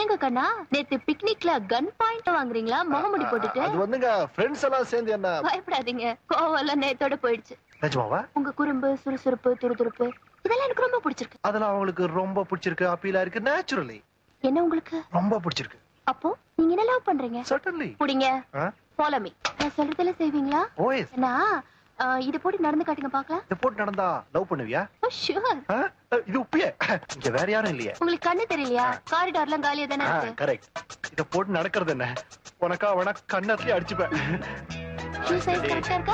என்னங்க கண்ணா நேத்து பிக்னிக்ல கன் பாயிண்ட் வாங்குறீங்களா முகமுடி போட்டுட்டு அது வந்துங்க ஃப்ரெண்ட்ஸ் எல்லாம் சேர்ந்து என்ன பயப்படாதீங்க கோவம் எல்லாம் நேத்தோட போயிடுச்சு நிஜமாவா உங்க குறும்பு சுறுசுறுப்பு துருதுருப்பு இதெல்லாம் எனக்கு ரொம்ப பிடிச்சிருக்கு அதெல்லாம் அவங்களுக்கு ரொம்ப பிடிச்சிருக்கு அப்பீலா இருக்கு நேச்சுரலி என்ன உங்களுக்கு ரொம்ப பிடிச்சிருக்கு அப்போ நீங்க என்ன லவ் பண்றீங்க சட்டன்லி புடிங்க ஃபாலோ மீ நான் சொல்றதெல்லாம் செய்வீங்களா ஓஎஸ் நான் ஆஹ், இத போட்டு நடந்து காட்டுங்க பாக்கலாம் இத போட்டு நடந்தா லவ் பண்ணுவியா ஷூர் ஆ? இது உப்பியே இங்க வேற யாரும் இல்லையே உங்களுக்கு கண்ணு தெரியலையா காரிடார்லாம் காலியா தானே இருக்கு கரெக்ட் இத போட்டு நடக்கிறது என்ன உனக்கா வேணா கண்ணத்துலயே அடிச்சுப்பேன் ஷூ சைஸ் கரெக்டா இருக்கா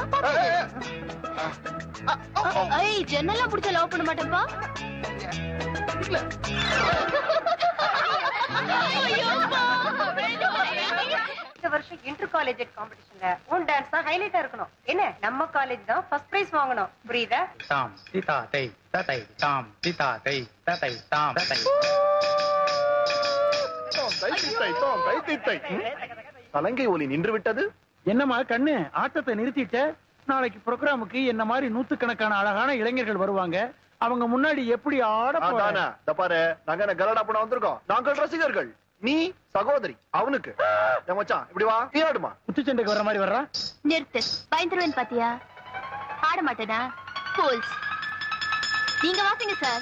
பாத்து. ஐய் ஜன்னல்லாம் புடிச்ச லவ் பண்ண மாட்டேன்பா இந்த வருஷம் இன்டர் காலேஜ் காம்படிஷன்ல உன் டான்ஸ் தான் ஹைலைட்டா இருக்கணும் என்ன நம்ம காலேஜ் தான் ஃபர்ஸ்ட் பிரைஸ் வாங்கணும் புரியுதா தாம் திதா தை ததை தாம் திதா தை ததை தாம் ததை தை, தை, தை, தை, தை, தை. சலங்கை ஒலி நின்று விட்டது என்னம்மா கண்ணு ஆட்டத்தை நிறுத்திட்ட நாளைக்கு ப்ரோக்ராமுக்கு என்ன மாதிரி நூத்துக்கணக்கான அழகான இளைஞர்கள் வருவாங்க அவங்க முன்னாடி எப்படி ஆட போற அதானே இந்த பாரு நாங்க என்ன கலடா பண்ண வந்திருக்கோம் நாங்கள் ரசிகர்கள் நீ சகோதரி அவனுக்கு என் மச்சான் இப்படி வா நீ ஆடுமா குத்துச்சண்டைக்கு வர மாதிரி வர்றா நிறுத்து பயந்துருவேன் பாத்தியா ஆட மாட்டேனா ஃபூல்ஸ் நீங்க வாசிங்க சார்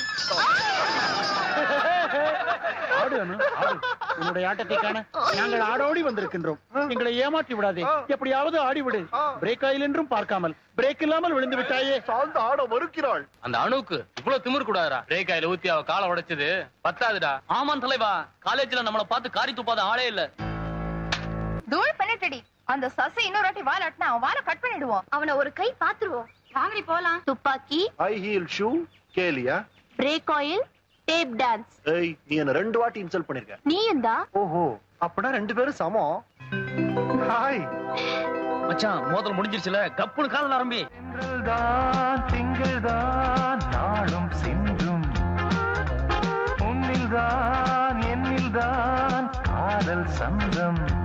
ஆடு அனு, ஆடு. உன்னுடைய ஆட்டத்தை காண நாங்கள் ஆடோடி வந்திருக்கின்றோம் எங்களை ஏமாற்றி விடாதே எப்படியாவது ஆடி விடு பிரேக் ஆயில் என்றும் பார்க்காமல் பிரேக் இல்லாமல் விழுந்து விட்டாயே சார்ந்து ஆட மறுக்கிறாள் அந்த அணுவுக்கு இவ்வளவு திமிரு கூடாதுடா பிரேக் ஆயில ஊத்தி அவ காலை உடைச்சது பத்தாதுடா ஆமாம் தலைவா காலேஜ்ல நம்மள பார்த்து காரி துப்பாத ஆளே இல்ல தூள் பண்ணிட்டடி அந்த சசி இன்னொரு வாட்டி வால் அட்டினா அவன் வாழை கட் பண்ணிடுவோம் அவனை ஒரு கை பாத்துருவோம் வாங்கடி போலாம் துப்பாக்கி ஹை ஹீல் ஷூ கேலியா பிரேக் ஆயில் டேப் டான்ஸ் ஏய் நீ என்ன ரெண்டு வாட்டி இன்சல்ட் பண்ணிருக்க நீயும் தான் ஓஹோ அப்பனா ரெண்டு பேரும் சமம் ஹாய் மச்சான் மோதல் முடிஞ்சிருச்சுல கப்புனு கால ஆரம்பி திங்கள்தான் திங்கள்தான் நாளும் சென்றும் உன்னில்தான் என்னில்தான் காதல் சந்தம்